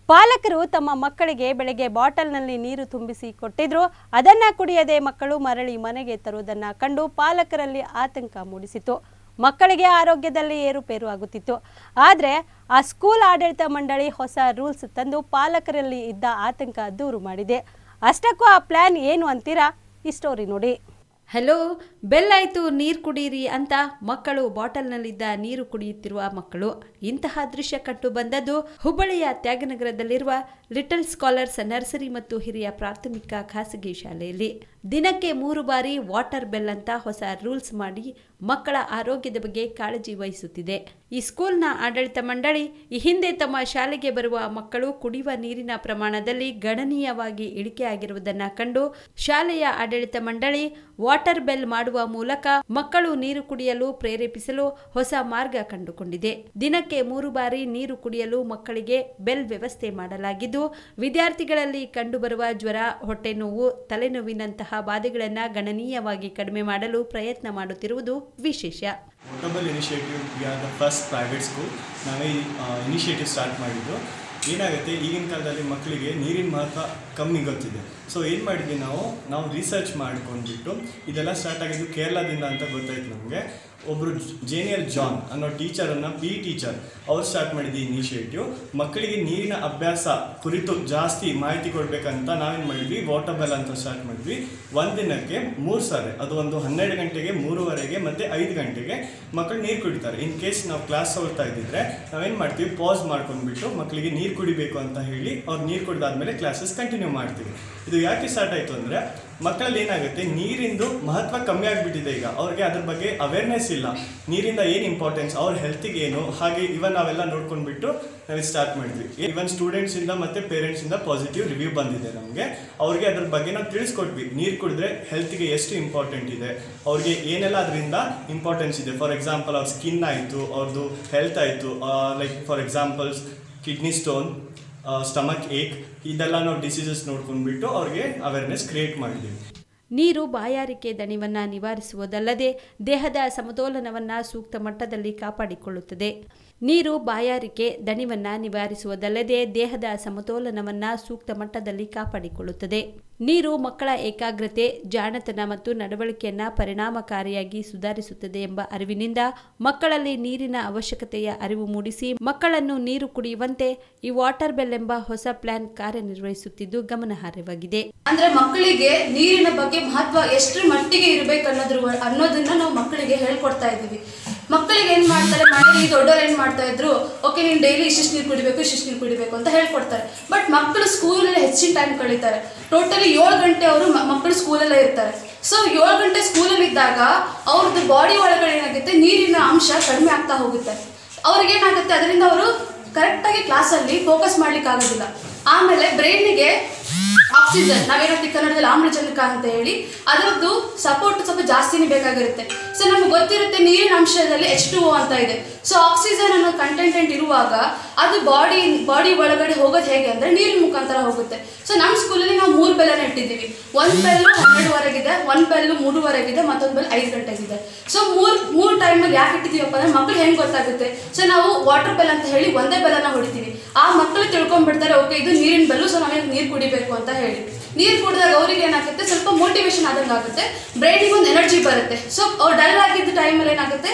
ಪಾಲಕರು ತಮ್ಮ ಮಕ್ಕಳಿಗೆ ಬೆಳಗ್ಗೆ ಬಾಟಲ್ನಲ್ಲಿ ನೀರು ತುಂಬಿಸಿ ಕೊಟ್ಟಿದ್ರು ಅದನ್ನ ಕುಡಿಯದೆ ಮಕ್ಕಳು ಮರಳಿ ಮನೆಗೆ ತರುವುದನ್ನ ಕಂಡು ಪಾಲಕರಲ್ಲಿ ಆತಂಕ ಮೂಡಿಸಿತು ಮಕ್ಕಳಿಗೆ ಆರೋಗ್ಯದಲ್ಲಿ ಏರುಪೇರು ಆಗುತ್ತಿತ್ತು ಆದರೆ ಆ ಸ್ಕೂಲ್ ಆಡಳಿತ ಮಂಡಳಿ ಹೊಸ ರೂಲ್ಸ್ ತಂದು ಪಾಲಕರಲ್ಲಿ ಇದ್ದ ಆತಂಕ ದೂರು ಮಾಡಿದೆ ಅಷ್ಟಕ್ಕೂ ಆ ಪ್ಲಾನ್ ಏನು ಅಂತೀರಾ ಈ ಸ್ಟೋರಿ ನೋಡಿ ಹಲೋ ಬೆಲ್ ಆಯ್ತು ನೀರು ಕುಡೀರಿ ಅಂತ ಮಕ್ಕಳು ಬಾಟಲ್ನಲ್ಲಿದ್ದ ನೀರು ಕುಡಿಯುತ್ತಿರುವ ಮಕ್ಕಳು ಇಂತಹ ದೃಶ್ಯ ಕಂಡು ಬಂದದ್ದು ಹುಬ್ಬಳ್ಳಿಯ ತ್ಯಾಗನಗರದಲ್ಲಿರುವ ಲಿಟಲ್ ಸ್ಕಾಲರ್ಸ್ ನರ್ಸರಿ ಮತ್ತು ಹಿರಿಯ ಪ್ರಾಥಮಿಕ ಖಾಸಗಿ ಶಾಲೆಯಲ್ಲಿ ದಿನಕ್ಕೆ ಮೂರು ಬಾರಿ ವಾಟರ್ ಬೆಲ್ ಅಂತ ಹೊಸ ರೂಲ್ಸ್ ಮಾಡಿ ಮಕ್ಕಳ ಆರೋಗ್ಯದ ಬಗ್ಗೆ ಕಾಳಜಿ ವಹಿಸುತ್ತಿದೆ ಈ ಸ್ಕೂಲ್ನ ಆಡಳಿತ ಮಂಡಳಿ ಈ ಹಿಂದೆ ತಮ್ಮ ಶಾಲೆಗೆ ಬರುವ ಮಕ್ಕಳು ಕುಡಿಯುವ ನೀರಿನ ಪ್ರಮಾಣದಲ್ಲಿ ಗಣನೀಯವಾಗಿ ಇಳಿಕೆಯಾಗಿರುವುದನ್ನು ಕಂಡು ಶಾಲೆಯ ಆಡಳಿತ ಮಂಡಳಿ ವಾಟರ್ ಬೆಲ್ ಮಾಡುವ ಮೂಲಕ ಮಕ್ಕಳು ನೀರು ಕುಡಿಯಲು ಪ್ರೇರೇಪಿಸಲು ಹೊಸ ಮಾರ್ಗ ಕಂಡುಕೊಂಡಿದೆ ದಿನಕ್ಕೆ ಮೂರು ಬಾರಿ ನೀರು ಕುಡಿಯಲು ಮಕ್ಕಳಿಗೆ ಬೆಲ್ ವ್ಯವಸ್ಥೆ ಮಾಡಲಾಗಿದ್ದು ವಿದ್ಯಾರ್ಥಿಗಳಲ್ಲಿ ಕಂಡುಬರುವ ಜ್ವರ ಹೊಟ್ಟೆ ನೋವು ತಲೆನೋವಿನಂತಹ ಬಾಧೆಗಳನ್ನು ಗಣನೀಯವಾಗಿ ಕಡಿಮೆ ಮಾಡಲು ಪ್ರಯತ್ನ ಮಾಡುತ್ತಿರುವುದು ವಿಶೇಷ notable initiative we are the first private school ನಾವೇ ಇನಿಷಿಯೇಟಿವ್ ಸ್ಟಾರ್ಟ್ ಮಾಡಿದ್ದು ಏನಾಗುತ್ತೆ ಈಗಿನ ಕಾಲದಲ್ಲಿ ಮಕ್ಕಳಿಗೆ ನೀರಿನ ಮಹತ್ವ ಕಮ್ಮಿ ಗೊತ್ತಿದೆ ಸೊ ಏನು ಮಾಡಿದ್ವಿ ನಾವು ನಾವು ರಿಸರ್ಚ್ ಮಾಡ್ಕೊಂಡ್ಬಿಟ್ಟು ಇದೆಲ್ಲ ಸ್ಟಾರ್ಟ್ ಆಗಿದ್ದು ಕೇರಳದಿಂದ ಅಂತ ಗೊತ್ತಾಯ್ತು ನಮಗೆ ಒಬ್ಬರು ಜೇನಿಯಲ್ ಜಾನ್ ಅನ್ನೋ ಟೀಚರನ್ನು ಪಿ ಟೀಚರ್ ಅವ್ರು ಸ್ಟಾರ್ಟ್ ಮಾಡಿದ್ವಿ ಇನಿಷಿಯೇಟಿವ್ ಮಕ್ಕಳಿಗೆ ನೀರಿನ ಅಭ್ಯಾಸ ಕುರಿತು ಜಾಸ್ತಿ ಮಾಹಿತಿ ಕೊಡಬೇಕಂತ ನಾವೇನು ಮಾಡಿದ್ವಿ ವಾಟರ್ ಬೆಲ್ ಅಂತ ಸ್ಟಾರ್ಟ್ ಮಾಡಿದ್ವಿ ಒಂದು ದಿನಕ್ಕೆ ಮೂರು ಸಾರಿ ಅದು ಒಂದು ಹನ್ನೆರಡು ಗಂಟೆಗೆ ಮೂರುವರೆಗೆ ಮತ್ತು ಐದು ಗಂಟೆಗೆ ಮಕ್ಕಳು ನೀರು ಕುಡಿತಾರೆ ಇನ್ ಕೇಸ್ ನಾವು ಕ್ಲಾಸ್ ಹೋಗ್ತಾ ಇದ್ದಿದ್ರೆ ನಾವೇನು ಮಾಡ್ತೀವಿ ಪಾಸ್ ಮಾಡ್ಕೊಂಡ್ಬಿಟ್ಟು ಮಕ್ಕಳಿಗೆ ನೀರು ಕುಡಿಬೇಕು ಅಂತ ಹೇಳಿ ಅವ್ರು ನೀರು ಕುಡಿದಾದ್ಮೇಲೆ ಕ್ಲಾಸಸ್ ಕಂಟಿನ್ಯೂ ಮಾಡ್ತೀವಿ ಇದು ಯಾಕೆ ಸ್ಟಾರ್ಟ್ ಆಯಿತು ಅಂದರೆ ಮಕ್ಕಳಲ್ಲಿ ಏನಾಗುತ್ತೆ ನೀರಿಂದು ಮಹತ್ವ ಕಮ್ಮಿ ಆಗಿಬಿಟ್ಟಿದೆ ಈಗ ಅವ್ರಿಗೆ ಅದ್ರ ಬಗ್ಗೆ ಅವೇರ್ನೆಸ್ ಇಲ್ಲ ನೀರಿಂದ ಏನು ಇಂಪಾರ್ಟೆನ್ಸ್ ಅವ್ರ ಹೆಲ್ತಿಗೆ ಏನು ಹಾಗೆ ಇವನ್ ನಾವೆಲ್ಲ ನೋಡ್ಕೊಂಡ್ಬಿಟ್ಟು ನಾವು ಸ್ಟಾರ್ಟ್ ಮಾಡಿದ್ವಿ ಇವನ್ ಸ್ಟೂಡೆಂಟ್ಸಿಂದ ಮತ್ತು ಪೇರೆಂಟ್ಸಿಂದ ಪಾಸಿಟಿವ್ ರಿವ್ಯೂ ಬಂದಿದೆ ನಮಗೆ ಅವ್ರಿಗೆ ಅದ್ರ ಬಗ್ಗೆ ನಾವು ತಿಳಿಸ್ಕೊಟ್ವಿ ನೀರು ಕುಡಿದ್ರೆ ಹೆಲ್ತ್ಗೆ ಎಷ್ಟು ಇಂಪಾರ್ಟೆಂಟ್ ಇದೆ ಅವ್ರಿಗೆ ಏನೆಲ್ಲ ಅದರಿಂದ ಇಂಪಾರ್ಟೆನ್ಸ್ ಇದೆ ಫಾರ್ ಎಕ್ಸಾಂಪಲ್ ಅವ್ರ ಸ್ಕಿನ್ ಆಯಿತು ಅವ್ರದ್ದು ಹೆಲ್ತ್ ಆಯಿತು like for examples kidney stone stomach ache ಇದೆಲ್ಲ ನಾವು ಡಿಸೀಸಸ್ ನೋಡ್ಕೊಂಡ್ಬಿಟ್ಟು ಅವ್ರಿಗೆ ಅವೇರ್ನೆಸ್ ಕ್ರಿಯೇಟ್ ಮಾಡಿದ್ದೀವಿ ನೀರು ಬಾಯಾರಿಕೆ ದಣಿವನ್ನ ನಿವಾರಿಸುವುದಲ್ಲದೆ ದೇಹದ ಸಮತೋಲನವನ್ನ ಸೂಕ್ತ ಮಟ್ಟದಲ್ಲಿ ಕಾಪಾಡಿಕೊಳ್ಳುತ್ತದೆ ನೀರು ಬಾಯಾರಿಕೆ ದಣಿವನ್ನ ನಿವಾರಿಸುವುದಲ್ಲದೆ ದೇಹದ ಸಮತೋಲನವನ್ನ ಸೂಕ್ತ ಮಟ್ಟದಲ್ಲಿ ಕಾಪಾಡಿಕೊಳ್ಳುತ್ತದೆ ನೀರು ಮಕ್ಕಳ ಏಕಾಗ್ರತೆ ಜಾಣತನ ಮತ್ತು ನಡವಳಿಕೆಯನ್ನ ಪರಿಣಾಮಕಾರಿಯಾಗಿ ಸುಧಾರಿಸುತ್ತದೆ ಎಂಬ ಅರಿವಿನಿಂದ ಮಕ್ಕಳಲ್ಲಿ ನೀರಿನ ಅವಶ್ಯಕತೆಯ ಅರಿವು ಮೂಡಿಸಿ ಮಕ್ಕಳನ್ನು ನೀರು ಕುಡಿಯುವಂತೆ ಈ ವಾಟರ್ ಬೆಲ್ ಎಂಬ ಹೊಸ ಪ್ಲಾನ್ ಕಾರ್ಯನಿರ್ವಹಿಸುತ್ತಿದ್ದು ಗಮನಾರ್ಹವಾಗಿದೆ ಅಂದ್ರೆ ಮಕ್ಕಳಿಗೆ ನೀರಿನ ಬಗ್ಗೆ ಮಹತ್ವ ಎಷ್ಟರ ಮಟ್ಟಿಗೆ ಇರಬೇಕು ಅನ್ನೋದ್ರ ಅನ್ನೋದನ್ನ ನಾವು ಮಕ್ಕಳಿಗೆ ಹೇಳ್ಕೊಡ್ತಾ ಇದ್ದೀವಿ ಮಕ್ಕಳಿಗೆ ಏನ್ ಮಾಡ್ತಾರೆ ಮನೆಯಲ್ಲಿ ದೊಡ್ಡವ್ರು ಏನ್ ಮಾಡ್ತಾ ಇದ್ರು ಓಕೆ ನೀನು ಡೈಲಿ ಇಷ್ಟಿಷ್ಟು ನೀರು ಕುಡಿಬೇಕು ಇಷ್ಟಿಷ್ಟು ನೀರು ಕುಡಿಬೇಕು ಅಂತ ಹೇಳ್ಕೊಡ್ತಾರೆ ಬಟ್ ಮಕ್ಕಳು ಸ್ಕೂಲಲ್ಲಿ ಹೆಚ್ಚಿನ ಟೈಮ್ ಕಳೀತಾರೆ ಟೋಟಲಿ ಏಳು ಗಂಟೆ ಅವರು ಮಕ್ಕಳು ಸ್ಕೂಲಲ್ಲೇ ಇರ್ತಾರೆ ಸೊ ಏಳು ಗಂಟೆ ಸ್ಕೂಲಲ್ಲಿ ಇದ್ದಾಗ ಅವ್ರದ್ದು ಬಾಡಿ ಒಳಗಡೆ ಏನಾಗುತ್ತೆ ನೀರಿನ ಅಂಶ ಕಡಿಮೆ ಆಗ್ತಾ ಹೋಗುತ್ತೆ ಅವ್ರಿಗೆ ಏನಾಗುತ್ತೆ ಅದರಿಂದ ಅವರು ಕರೆಕ್ಟಾಗಿ ಕ್ಲಾಸಲ್ಲಿ ಫೋಕಸ್ ಮಾಡ್ಲಿಕ್ಕೆ ಆಗೋದಿಲ್ಲ ಆಮೇಲೆ ಬ್ರೈನಿಗೆ ಆಕ್ಸಿಜನ್ ನಾವೇನಂತೀವಿ ಕನ್ನಡದಲ್ಲಿ ಆಮ್ಲಜನಕ ಅಂತ ಹೇಳಿ ಅದರದ್ದು ಸಪೋರ್ಟ್ ಸ್ವಲ್ಪ ಜಾಸ್ತಿನೇ ಬೇಕಾಗಿರುತ್ತೆ ಸೊ ನಮ್ಗೆ ಗೊತ್ತಿರುತ್ತೆ ನೀರಿನ ಅಂಶದಲ್ಲಿ ಎಚ್ ಟು ಅಂತ ಇದೆ ಸೊ ಆಕ್ಸಿಜನ್ ಅನ್ನೋ ಕಂಟೆಂಟೆಂಟ್ ಇರುವಾಗ ಅದು ಬಾಡಿ ಬಾಡಿ ಒಳಗಡೆ ಹೋಗೋದು ಹೇಗೆ ಅಂದರೆ ನೀರಿನ ಮುಖಾಂತರ ಹೋಗುತ್ತೆ ಸೊ ನಮ್ಮ ಸ್ಕೂಲಲ್ಲಿ ನಾವು ಮೂರು ಬೆಲ್ಲನ ಇಟ್ಟಿದ್ದೀವಿ ಒಂದು ಬೆಲ್ಲು ಹನ್ನೆರಡುವರೆಗಿದೆ ಒಂದು ಬೆಲ್ಲು ಮೂರುವರೆಗಿದೆ ಮತ್ತೊಂದು ಬೆಲ್ ಐದು ಗಂಟೆಗಿದೆ ಸೊ ಮೂರು ಮೂರು ಟೈಮಲ್ಲಿ ಯಾಕೆ ಇಟ್ಟಿದ್ದೀವಪ್ಪ ಅಂದರೆ ಮಕ್ಳು ಹೆಂಗೆ ಗೊತ್ತಾಗುತ್ತೆ ಸೊ ನಾವು ವಾಟರ್ ಬೆಲ್ ಅಂತ ಹೇಳಿ ಒಂದೇ ಬೆಲ್ಲನ ಹೊಡಿತೀವಿ ಆ ಮಕ್ಕಳು ತಿಳ್ಕೊಂಡ್ಬಿಡ್ತಾರೆ ಓಕೆ ಇದು ನೀರಿನ ಬೆಲ್ಲು ಸೊ ನಾವೇನು ನೀರು ಕುಡಿಬೇಕು ಅಂತ ಹೇಳಿ ನೀರು ಕುಡಿದಾಗ ಅವ್ರಿಗೆ ಏನಾಗುತ್ತೆ ಸ್ವಲ್ಪ ಮೋಟಿವೇಶನ್ ಆದಂಗೆ ಆಗುತ್ತೆ ಬ್ರೈನಿಗೆ ಒಂದು ಎನರ್ಜಿ ಬರುತ್ತೆ ಸೊ ಅವ್ರು ಡಲ್ ಆಗಿದ್ದ ಟೈಮಲ್ಲಿ ಏನಾಗುತ್ತೆ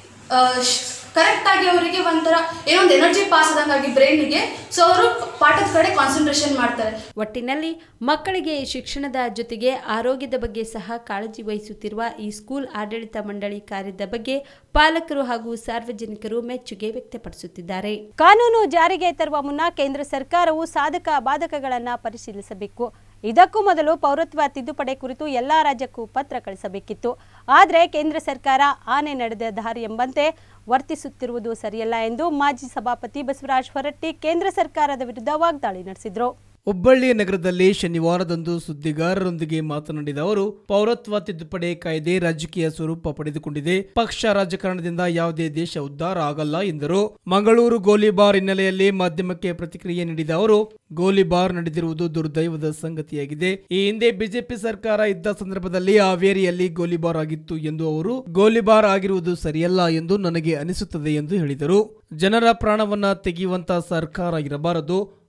ಕರೆಕ್ಟಾಗಿ ಅವರಿಗೆ ಒಂಥರ ಏನೋ ಒಂದು ಎನರ್ಜಿ ಪಾಸ್ ಆದಂಗಾಗಿ ಬ್ರೈನಿಗೆ ಸೊ ಅವರು ಪಾಠದ ಕಡೆ ಕಾನ್ಸಂಟ್ರೇಷನ್ ಮಾಡ್ತಾರೆ ಒಟ್ಟಿನಲ್ಲಿ ಮಕ್ಕಳಿಗೆ ಶಿಕ್ಷಣದ ಜೊತೆಗೆ ಆರೋಗ್ಯದ ಬಗ್ಗೆ ಸಹ ಕಾಳಜಿ ವಹಿಸುತ್ತಿರುವ ಈ ಸ್ಕೂಲ್ ಆಡಳಿತ ಮಂಡಳಿ ಕಾರ್ಯದ ಬಗ್ಗೆ ಪಾಲಕರು ಹಾಗೂ ಸಾರ್ವಜನಿಕರು ಮೆಚ್ಚುಗೆ ವ್ಯಕ್ತಪಡಿಸುತ್ತಿದ್ದಾರೆ ಕಾನೂನು ಜಾರಿಗೆ ತರುವ ಮುನ್ನ ಕೇಂದ್ರ ಸರ್ಕಾರವು ಸಾಧಕ ಬಾಧಕಗಳನ್ನು ಪರಿಶೀಲಿಸಬೇಕು ಇದಕ್ಕೂ ಮೊದಲು ಪೌರತ್ವ ತಿದ್ದುಪಡಿ ಕುರಿತು ಎಲ್ಲಾ ರಾಜ್ಯಕ್ಕೂ ಪತ್ರ ಕಳಿಸಬೇಕಿತ್ತು ಆದರೆ ಕೇಂದ್ರ ಸರ್ಕಾರ ಆನೆ ನಡೆದ ದಾರಿ ಎಂಬಂತೆ ವರ್ತಿಸುತ್ತಿರುವುದು ಸರಿಯಲ್ಲ ಎಂದು ಮಾಜಿ ಸಭಾಪತಿ ಬಸವರಾಜ ಹೊರಟ್ಟಿ ಕೇಂದ್ರ ಸರ್ಕಾರದ ವಿರುದ್ಧ ವಾಗ್ದಾಳಿ ನಡೆಸಿದರು ಹುಬ್ಬಳ್ಳಿ ನಗರದಲ್ಲಿ ಶನಿವಾರದಂದು ಸುದ್ದಿಗಾರರೊಂದಿಗೆ ಮಾತನಾಡಿದ ಅವರು ಪೌರತ್ವ ತಿದ್ದುಪಡಿ ಕಾಯ್ದೆ ರಾಜಕೀಯ ಸ್ವರೂಪ ಪಡೆದುಕೊಂಡಿದೆ ಪಕ್ಷ ರಾಜಕಾರಣದಿಂದ ಯಾವುದೇ ದೇಶ ಉದ್ಧಾರ ಆಗಲ್ಲ ಎಂದರು ಮಂಗಳೂರು ಗೋಲಿಬಾರ್ ಹಿನ್ನೆಲೆಯಲ್ಲಿ ಮಾಧ್ಯಮಕ್ಕೆ ಪ್ರತಿಕ್ರಿಯೆ ನೀಡಿದ ಅವರು ಗೋಲಿಬಾರ್ ನಡೆದಿರುವುದು ದುರ್ದೈವದ ಸಂಗತಿಯಾಗಿದೆ ಈ ಹಿಂದೆ ಬಿಜೆಪಿ ಸರ್ಕಾರ ಇದ್ದ ಸಂದರ್ಭದಲ್ಲಿ ಹಾವೇರಿಯಲ್ಲಿ ಗೋಲಿಬಾರ್ ಆಗಿತ್ತು ಎಂದು ಅವರು ಗೋಲಿಬಾರ್ ಆಗಿರುವುದು ಸರಿಯಲ್ಲ ಎಂದು ನನಗೆ ಅನಿಸುತ್ತದೆ ಎಂದು ಹೇಳಿದರು ಜನರ ಪ್ರಾಣವನ್ನ ತೆಗೆಯುವಂತ ಸರ್ಕಾರ ಇರಬಾರದು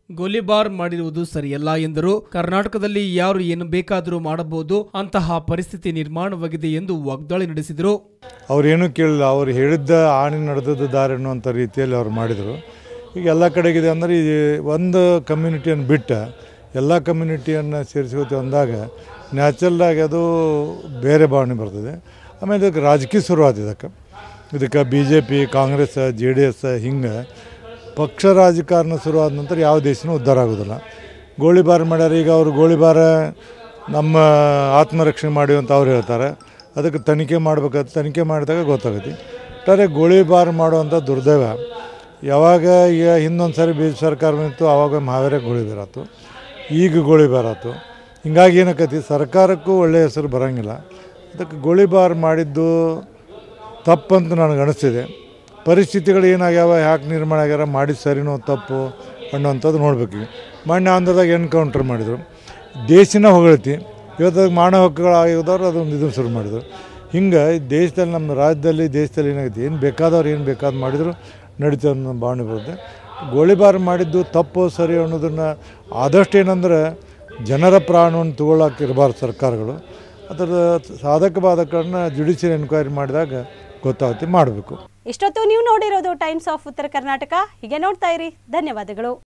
ಗೋಲಿಬಾರ್ ಮಾಡಿರುವುದು ಸರಿಯಲ್ಲ ಎಂದರು ಕರ್ನಾಟಕದಲ್ಲಿ ಯಾರು ಏನು ಬೇಕಾದರೂ ಮಾಡಬಹುದು ಅಂತಹ ಪರಿಸ್ಥಿತಿ ನಿರ್ಮಾಣವಾಗಿದೆ ಎಂದು ವಾಗ್ದಾಳಿ ನಡೆಸಿದರು ಅವ್ರೇನು ಕೇಳಿಲ್ಲ ಅವ್ರು ಹೇಳಿದ್ದ ಆಣಿ ನಡೆದದ್ದು ದಾರಿ ಅನ್ನುವಂಥ ರೀತಿಯಲ್ಲಿ ಅವ್ರು ಮಾಡಿದರು ಈಗ ಎಲ್ಲ ಕಡೆಗಿದೆ ಅಂದರೆ ಈ ಒಂದು ಕಮ್ಯುನಿಟಿಯನ್ನು ಬಿಟ್ಟ ಎಲ್ಲ ಕಮ್ಯುನಿಟಿಯನ್ನು ಸೇರಿಸ್ಕೋತೀವಿ ಅಂದಾಗ ನ್ಯಾಚುರಲಾಗಿ ಅದು ಬೇರೆ ಭಾವನೆ ಬರ್ತದೆ ಆಮೇಲೆ ಇದಕ್ಕೆ ರಾಜಕೀಯ ಶುರುವಾದ ಇದಕ್ಕೆ ಇದಕ್ಕೆ B J P Congress J D S ಹಿಂಗೆ ಪಕ್ಷ ರಾಜಕಾರಣ ಶುರುವಾದ ನಂತರ ಯಾವ ದೇಶನೂ ಉದ್ಧಾರ ಆಗೋದಿಲ್ಲ ಗೋಳಿಬಾರ್ ಮಾಡ್ಯಾರ ಈಗ ಅವರು ಗೋಳಿಬಾರ ನಮ್ಮ ಆತ್ಮರಕ್ಷಣೆ ಮಾಡಿ ಅಂತ ಅವ್ರು ಹೇಳ್ತಾರೆ ಅದಕ್ಕೆ ತನಿಖೆ ಮಾಡ್ಬೇಕಾದ ತನಿಖೆ ಮಾಡಿದಾಗ ಗೊತ್ತಾಗತ್ತೆ ಒಟ್ಟಾರೆ ಗೋಳಿಬಾರ್ ಮಾಡುವಂಥ ದುರ್ದೈವ ಯಾವಾಗ ಈಗ ಹಿಂದೊಂದು ಸಾರಿ ಬಿ ಸರ್ಕಾರ ಬಂತು ಆವಾಗ ಮಹಾವೀರ ಗೋಳಿಬಾರ್ ಆಯ್ತು ಈಗ ಗೋಳಿಬಾರ್ ಆಯ್ತು ಹಿಂಗಾಗಿ ಏನಕ್ಕತಿ ಸರ್ಕಾರಕ್ಕೂ ಒಳ್ಳೆಯ ಹೆಸರು ಬರೋಂಗಿಲ್ಲ ಅದಕ್ಕೆ ಗೋಳಿಬಾರ್ ಮಾಡಿದ್ದು ತಪ್ಪಂತ ನನಗೆ ಅನಿಸ್ತಿದೆ ಪರಿಸ್ಥಿತಿಗಳು ಏನಾಗ್ಯಾವ ಯಾಕೆ ನಿರ್ಮಾಣ ಆಗ್ಯಾರ ಮಾಡಿದ ಸರಿನೋ ತಪ್ಪು ಅನ್ನೋವಂಥದ್ದು ನೋಡ್ಬೇಕು ಈಗ ಮೊನ್ನೆ ಆಂಧ್ರದಾಗ ಎನ್ಕೌಂಟ್ರ್ ಮಾಡಿದರು ದೇಶನ ಹೊಗಳ್ತಿ ಇವತ್ತು ಮಾನವ ಹಕ್ಕುಗಳು ಆಗಿದವ್ರು ಅದೊಂದು ಇದನ್ನು ಶುರು ಮಾಡಿದರು ಹಿಂಗೆ ದೇಶದಲ್ಲಿ ನಮ್ಮ ರಾಜ್ಯದಲ್ಲಿ ದೇಶದಲ್ಲಿ ಏನಾಗುತ್ತೆ ಏನು ಬೇಕಾದವ್ರು ಏನು ಬೇಕಾದ್ ಮಾಡಿದ್ರು ನಡೀತದೆ ಅನ್ನೋ ಭಾವನೆ ಬರುತ್ತೆ ಗೋಳಿಬಾರ್ ಮಾಡಿದ್ದು ತಪ್ಪು ಸರಿ ಅನ್ನೋದನ್ನು ಆದಷ್ಟು ಏನಂದ್ರೆ ಜನರ ಪ್ರಾಣವನ್ನು ತಗೊಳ್ಳೋಕೆ ಇರಬಾರ್ದು ಸರ್ಕಾರಗಳು ಅದರ ಸಾಧಕ ಬಾಧಕಗಳನ್ನ ಜುಡಿಷಿಯಲ್ ಎನ್ಕ್ವೈರಿ ಮಾಡಿದಾಗ ಗೊತ್ತಾಗುತ್ತೆ ಮಾಡಬೇಕು ಇಷ್ಟೊತ್ತು ನೀವು ನೋಡಿರೋದು ಟೈಮ್ಸ್ ಆಫ್ ಉತ್ತರ ಕರ್ನಾಟಕ ಹೀಗೆ ನೋಡ್ತಾ ಇರಿ ಧನ್ಯವಾದಗಳು